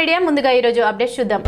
Media ముందుగా ఈరోజు update చూద్దాం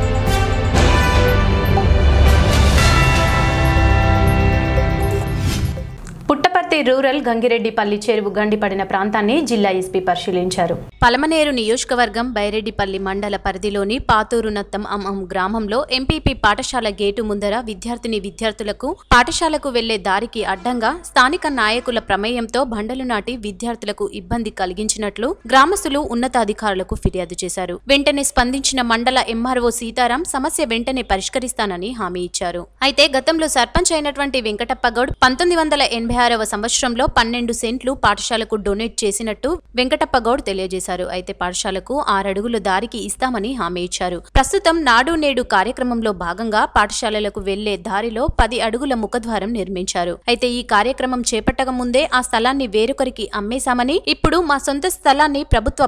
పుట్టపర్తి రూరల్ గంగిరెడ్డిపల్లి చెరువు గండిపడిన ప్రాంతాన్ని జిల్లా ఎస్పీ పరిశీలించారు పలమనేరు నియోజకవర్గం బైరెడ్డిపల్లి మండల పరిధిలోని పాతూరు నత్తం అమ్మం గ్రామంలో ఎంపీపీ పాఠశాల గేటు ముందర విద్యార్థిని విద్యార్థులకు పాఠశాలకు వెళ్లే దారికి అడ్డంగా స్థానిక నాయకుల ప్రమేయంతో బండలు నాటి విద్యార్థులకు ఇబ్బంది కలిగించినట్లు గ్రామస్తులు ఉన్నతాధికారులకు ఫిర్యాదు చేశారు వెంటనే స్పందించిన మండల ఎంఆర్ఓ సీతారాం సమస్య వెంటనే పరిష్కరిస్తానని హామీ ఇచ్చారు అయితే గతంలో సర్పంచ్ అయినటువంటి వెంకటప్పగౌడ్ పంతొమ్మిది వందల ఎనభై ఆరవ సంవత్సరంలో పన్నెండు సెంట్లు పాఠశాలకు డొనేట్ చేసినట్టు వెంకటప్పగౌడ్ తెలియజేశారు అయితే పాఠశాలకు ఆరడుగుల దారికి ఇస్తామని హామీ ఇచ్చారు ప్రస్తుతం నాడు నేడు కార్యక్రమంలో భాగంగా పాఠశాలలకు వెళ్లే దారిలో పది అడుగుల ముఖద్వారం నిర్మించారు అయితే ఈ కార్యక్రమం చేపట్టక ముందే ఆ స్థలాన్ని వేరొకరికి అమ్మేశామని ఇప్పుడు మా సొంత స్థలాన్ని ప్రభుత్వ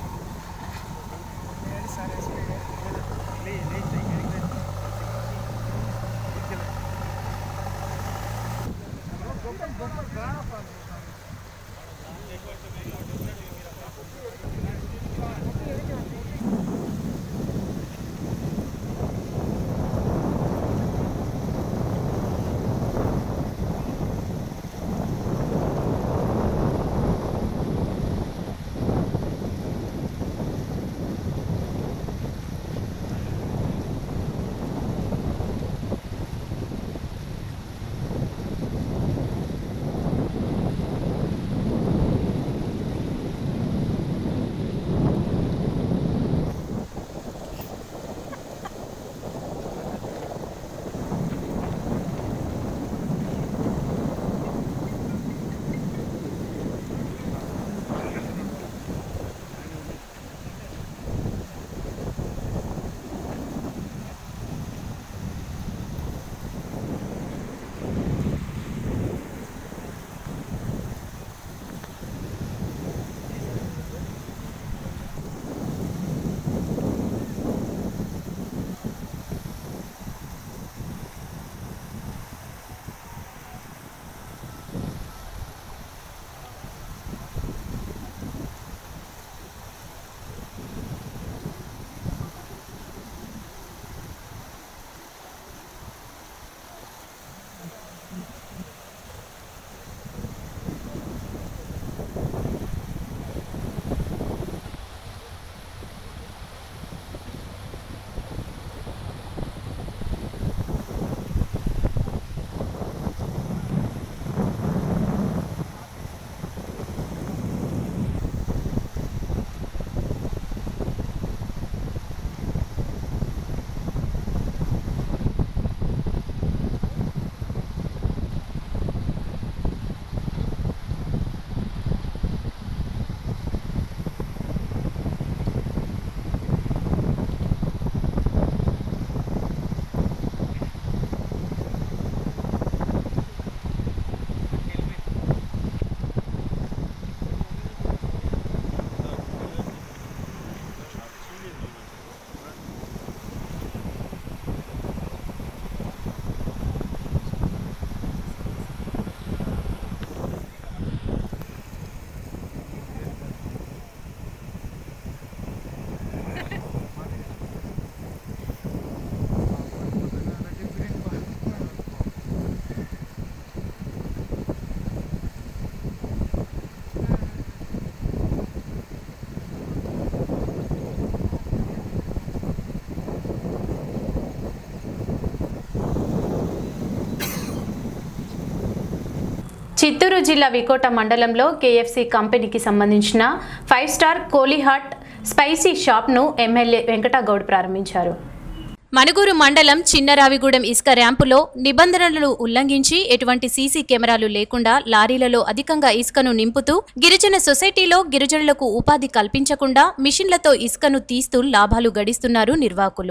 చిత్తూరు జిల్లా వికోట మండలంలో కేఎఫ్సి కంపెనీకి సంబంధించిన ఫైవ్ స్టార్ కోలీహాట్ స్పైసీ షాప్ను ఎమ్మెల్యే వెంకటగౌడ్ ప్రారంభించారు మణుగూరు మండలం చిన్నరావిగూడెం ఇసుక ర్యాంపులో నిబంధనలను ఉల్లంఘించి ఎటువంటి సీసీ కెమెరాలు లేకుండా లారీలలో అధికంగా ఇసుకను నింపుతూ గిరిజన సొసైటీలో గిరిజనులకు ఉపాధి కల్పించకుండా మిషన్లతో ఇసుకను తీస్తూ లాభాలు గడిస్తున్నారు నిర్వాహకులు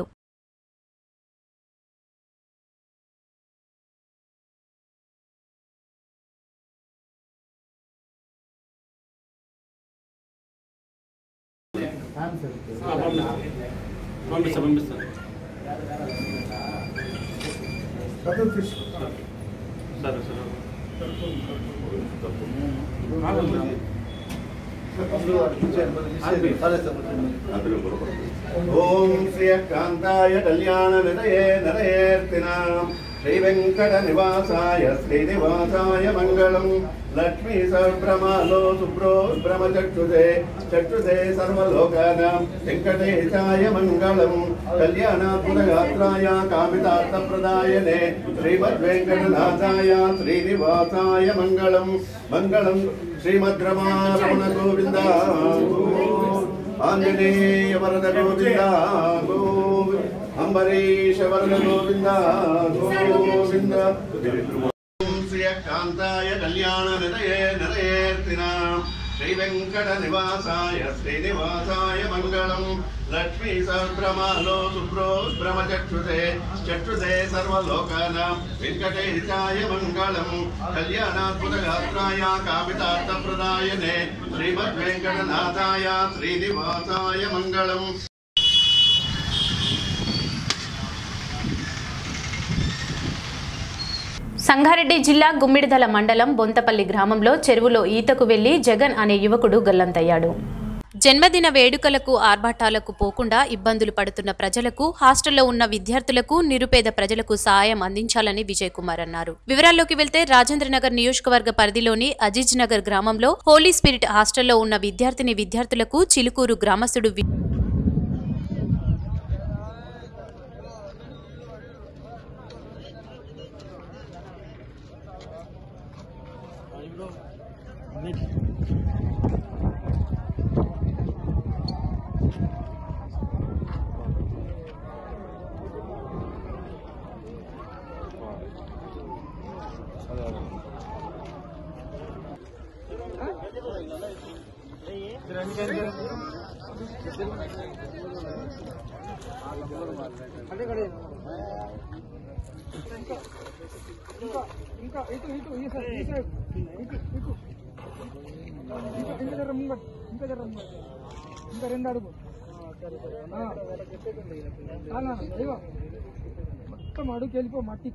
పంపిస్తా పంపిస్తా సరే సరే ఓం శ్రీయకాంతాయ కళ్యాణ నిలయే నరయేర్తినాం శ్రీ వెంకట నివాసాయ శ్రీనివాసాయ మంగళం లక్ష్మీ సభ్రమాలో శుభ్రో భ్రమ చక్షుషే చక్షుషే సర్వలోకానాం వెంకటేశాయ మంగళం కళ్యాణాత్మగాత్రాయ కామితార్థప్రదాయనే శ్రీమద్వేంకటనాథాయ శ్రీనివాసాయ మంగళం మంగళం శ్రీమద్రమారమణ గోవింద ఆంజనేయ వరద గోవింద గోవింద అంబరీష వరద గోవింద గోవింద శ్రీయకాంతాయ కళ్యాణ నిలయే నరయేర్తినా శ్రీ వెంకట నివాసాయ శ్రీనివాసాయ మంగళం లక్ష్మీ సహస్రమాలో శుభ్రో భ్రమ చక్షుషే చక్షుషే సర్వలోకానాం వెంకటేశాయ మంగళం కళ్యాణాత్మగాత్రాయ కామితార్థప్రదాయనే శ్రీమద్వేంకటనాథాయ శ్రీనివాసాయ మంగళం సంగారెడ్డి జిల్లా గుమ్మిడిదల మండలం బొంతపల్లి గ్రామంలో చెరువులో ఈతకు వెళ్లి జగన్ అనే యువకుడు గల్లంతయ్యాడు జన్మదిన వేడుకలకు ఆర్భాటాలకు పోకుండా ఇబ్బందులు పడుతున్న ప్రజలకు హాస్టల్లో ఉన్న విద్యార్థులకు నిరుపేద ప్రజలకు సహాయం అందించాలని విజయ్ కుమార్ అన్నారు వివరాల్లోకి వెళ్తే రాజేంద్రనగర్ నియోజకవర్గ పరిధిలోని అజీజ్ నగర్ గ్రామంలో హోలీ స్పిరిట్ హాస్టల్లో ఉన్న విద్యార్థిని విద్యార్థులకు చిలుకూరు గ్రామస్తుడు వి- ఇంకా ఇటు ఇటు ఈ సైడ్ ఈ సైడ్ ఇటు ఇటు ఇంకా ఇంకా జర ముంగట్ ఇంకా జర ముంగట్ ఇంకా రెండు అడుగు ఆ. ఆ, నా, ఇదిగో. మొత్తం అడుగు వెళ్ళిపో మట్టి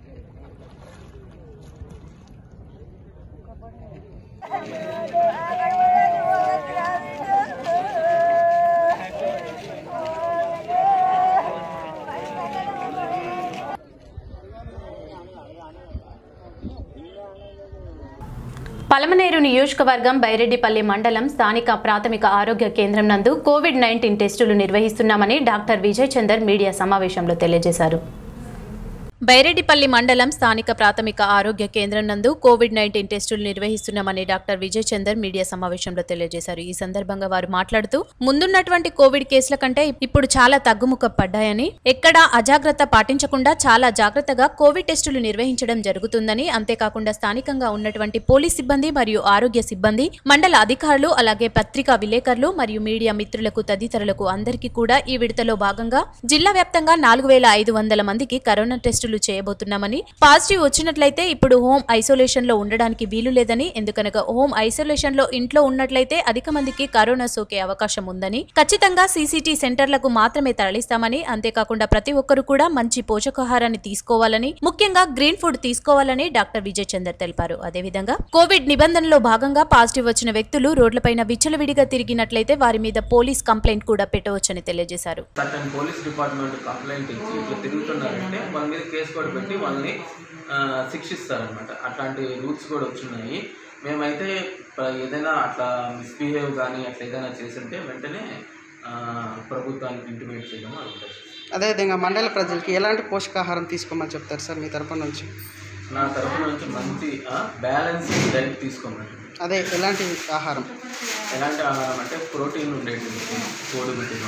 పలమనేరు నియోజకవర్గం బైరెడ్డిపల్లి మండలం స్థానిక ప్రాథమిక ఆరోగ్య కేంద్రం నందు కోవిడ్ నైన్టీన్ టెస్టులు నిర్వహిస్తున్నామని డాక్టర్ విజయ్ చందర్ మీడియా సమావేశంలో తెలియజేశారు బైరెడ్డిపల్లి మండలం స్థానిక ప్రాథమిక ఆరోగ్య కేంద్రం నందు కోవిడ్ నైన్టీన్ టెస్టులు నిర్వహిస్తున్నామని డాక్టర్ విజయ్ చందర్ మీడియా సమావేశంలో తెలియజేశారు ఈ సందర్భంగా వారు మాట్లాడుతూ ముందున్నటువంటి కోవిడ్ కేసుల కంటే ఇప్పుడు చాలా తగ్గుముఖ పడ్డాయని ఎక్కడా అజాగ్రత్త పాటించకుండా చాలా జాగ్రత్తగా కోవిడ్ టెస్టులు నిర్వహించడం జరుగుతుందని అంతేకాకుండా స్థానికంగా ఉన్నటువంటి పోలీస్ సిబ్బంది మరియు ఆరోగ్య సిబ్బంది మండల అధికారులు అలాగే పత్రికా విలేకరులు మరియు మీడియా మిత్రులకు తదితరులకు అందరికీ కూడా ఈ విడతలో భాగంగా జిల్లా వ్యాప్తంగా నాలుగు వేల ఐదు వందల మందికి కరోనా టెస్టులు చేయబోతున్నామని పాజిటివ్ వచ్చినట్లయితే ఇప్పుడు హోమ్ ఐసోలేషన్ లో ఉండడానికి వీలు లేదని ఎందుకనగా హోమ్ ఐసోలేషన్ లో ఇంట్లో ఉన్నట్లయితే అధిక మందికి కరోనా సోకే అవకాశం ఉందని ఖచ్చితంగా సీసీటీ సెంటర్లకు మాత్రమే తరలిస్తామని అంతేకాకుండా ప్రతి ఒక్కరు కూడా మంచి పోషకాహారాన్ని తీసుకోవాలని ముఖ్యంగా గ్రీన్ ఫుడ్ తీసుకోవాలని డాక్టర్ విజయ్ చందర్ తెలిపారు అదేవిధంగా కోవిడ్ నిబంధనలో భాగంగా పాజిటివ్ వచ్చిన వ్యక్తులు రోడ్లపైన విచ్చలవిడిగా తిరిగినట్లయితే వారి మీద పోలీస్ కంప్లైంట్ కూడా పెట్టవచ్చని తెలియజేశారు సర్టన్ పోలీస్ డిపార్ట్మెంట్ కంప్లైంట్ ఇచ్చి ఇట్లా తిరుగుతున్నారంటే వాళ్ళ మీద కేసు కూడా పెట్టి వాళ్ళని ఆ, శిక్షిస్తారనమాట అట్లాంటి రూల్స్ కూడా వచ్చినాయి మేమైతే ప్ర- ఏదైనా అట్లా మిస్బిహేవ్ కానీ అట్లా ఏదైనా చేస్తుంటే వెంటనే ఆ, ప్రభుత్వానికి ఇంటిమేట్ చేయడం అనుకుంటారు అదేవిధంగా మండల ప్రజలకి ఎలాంటి పోషకాహారం తీసుకోమని చెప్తారు సార్ మీ తరపు నుంచి నా తరఫు నుంచి మంచి బ్యాలెన్స్ డైట్ తీసుకోమండి అదే ఎలాంటి ఆహారం ఎలాంటి ఆహారం అంటే ప్రోటీన్ ఉండేది కోడిగుడ్డు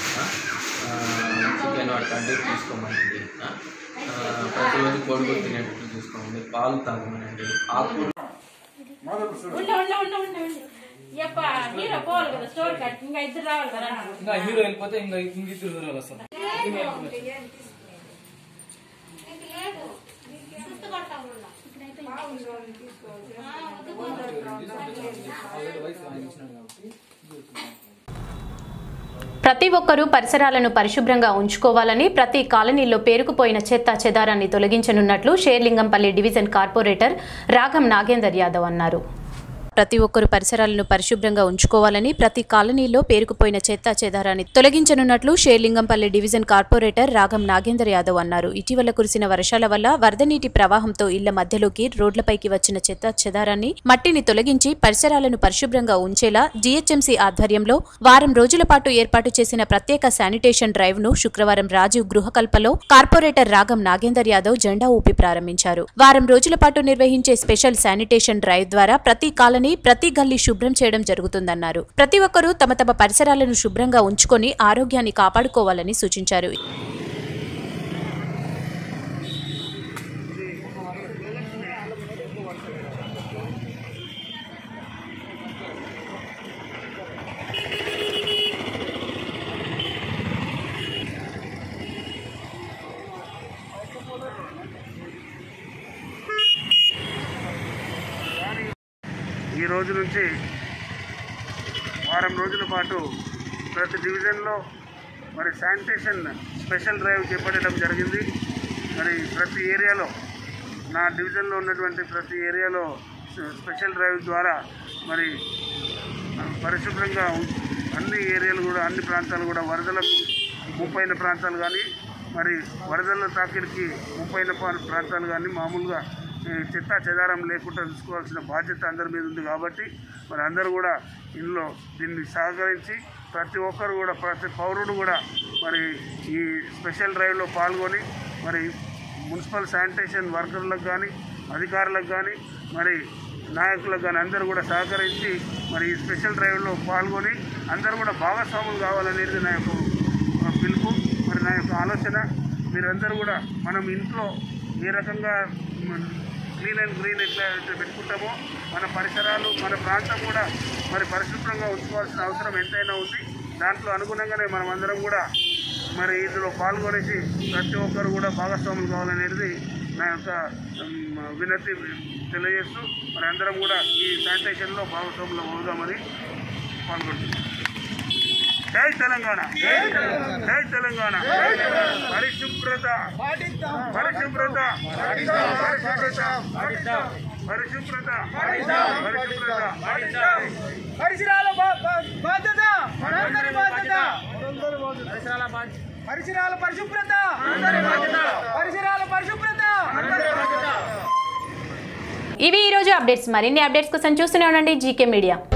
చికెన్ అట్లాంటివి తీసుకోమండి ఆ, ఆ, ప్రతిరోజు కోడిగుడ్డు తినేటట్లు చూసుకోమండి పాలు తాగమనండి ఆకుకూర ఉండ ఉండ ఉండ ఉండ ఉండ యప్ప హీరో పోవాలి కదా స్టోర్ కట్ ఇంకా ఇద్దరు రావాలి కదా ఇంకా హీరో వెళ్ళిపోతే ఇంకా ఇంకిద్దరు హీరోలు వస్తారు ప్రతి ఒక్కరూ పరిసరాలను పరిశుభ్రంగా ఉంచుకోవాలని ప్రతి కాలనీలో పేరుకుపోయిన చెత్త చెదారాన్ని తొలగించనున్నట్లు షేర్లింగంపల్లి డివిజన్ కార్పొరేటర్ రాగం నాగేందర్ యాదవ్ అన్నారు ప్రతి ఒక్కరూ పరిసరాలను పరిశుభ్రంగా ఉంచుకోవాలని ప్రతి కాలనీలో పేరుకుపోయిన చెత్త చెదారాన్ని తొలగించనున్నట్లు షేర్లింగంపల్లి డివిజన్ కార్పొరేటర్ రాగం నాగేందర్ యాదవ్ అన్నారు ఇటీవల కురిసిన వర్షాల వల్ల వరద నీటి ప్రవాహంతో ఇళ్ల మధ్యలోకి రోడ్లపైకి వచ్చిన చెత్త చెదారాన్ని మట్టిని తొలగించి పరిసరాలను పరిశుభ్రంగా ఉంచేలా జీహెచ్ఎంసీ ఆధ్వర్యంలో వారం రోజుల పాటు ఏర్పాటు చేసిన ప్రత్యేక శానిటేషన్ డ్రైవ్ ను శుక్రవారం రాజీవ్ గృహకల్పలో కార్పొరేటర్ రాగం నాగేందర్ యాదవ్ జెండా ఊపి ప్రారంభించారు వారం రోజుల పాటు నిర్వహించే స్పెషల్ శానిటేషన్ డ్రైవ్ ద్వారా ప్రతి కాలనీ ప్రతి గల్లీ శుభ్రం చేయడం జరుగుతుందన్నారు ప్రతి ఒక్కరూ తమ తమ పరిసరాలను శుభ్రంగా ఉంచుకొని ఆరోగ్యాన్ని కాపాడుకోవాలని సూచించారు ఈ రోజు నుంచి వారం రోజుల పాటు ప్రతి డివిజన్లో మరి శానిటేషన్ స్పెషల్ డ్రైవ్ చేపట్టడం జరిగింది మరి ప్రతి ఏరియాలో నా డివిజన్లో ఉన్నటువంటి ప్రతి ఏరియాలో స్పెషల్ డ్రైవ్ ద్వారా మరి పరిశుభ్రంగా ఉం- అన్ని ఏరియాలు కూడా అన్ని ప్రాంతాలు కూడా వరదలకు ముప్పైన ప్రాంతాలు కానీ మరి వరదల తాకిడికి ముప్పైన పా- ప్రాంతాలు కానీ మామూలుగా ఈ చెత్త చెదారం లేకుండా చూసుకోవాల్సిన బాధ్యత అందరి మీద ఉంది కాబట్టి మరి అందరూ కూడా ఇందులో దీన్ని సహకరించి ప్రతి ఒక్కరు కూడా ప్రతి పౌరుడు కూడా మరి ఈ స్పెషల్ డ్రైవ్లో పాల్గొని మరి మున్సిపల్ శానిటేషన్ వర్కర్లకు కానీ అధికారులకు కానీ మరి నాయకులకు కానీ అందరూ కూడా సహకరించి మరి ఈ స్పెషల్ డ్రైవ్లో పాల్గొని అందరూ కూడా భాగస్వాములు కావాలనేది నా యొక్క ఆ, పిలుపు మరి నా యొక్క ఆలోచన మీరందరూ కూడా మనం ఇంట్లో ఏ రకంగా క్లీన్ అండ్ గ్రీన్ ఎట్లా అయితే పెట్టుకుంటామో మన పరిసరాలు మన ప్రాంతం కూడా మరి పరిశుభ్రంగా ఉంచుకోవాల్సిన అవసరం ఎంతైనా ఉంది దాంట్లో అనుగుణంగానే మనం అందరం కూడా మరి ఇందులో పాల్గొనేసి ప్రతి ఒక్కరు కూడా భాగస్వాములు కావాలనేది నా యొక్క ఉమ్, వినతి తెలియజేస్తూ మరి అందరం కూడా ఈ శానిటేషన్లో భాగస్వాములు అవుదామని పాల్గొంటున్నాం జై తెలంగాణ జై తెలంగాణ పరిశుభ్రత పరిశుభ్రత పరిశుభ్రత పరిశుభ్రత పరిశుభ్రత పరిసరాల బా- బా- బాధ్యత మనందరి బాధ్యత పరిసరాల పరిశుభ్రత పరిసరాల పరిశుభ్రత ఇవి ఈ రోజు అప్డేట్స్ మరిన్ని అప్డేట్స్ కోసం చూస్తూనే ఉండండి జీకే మీడియా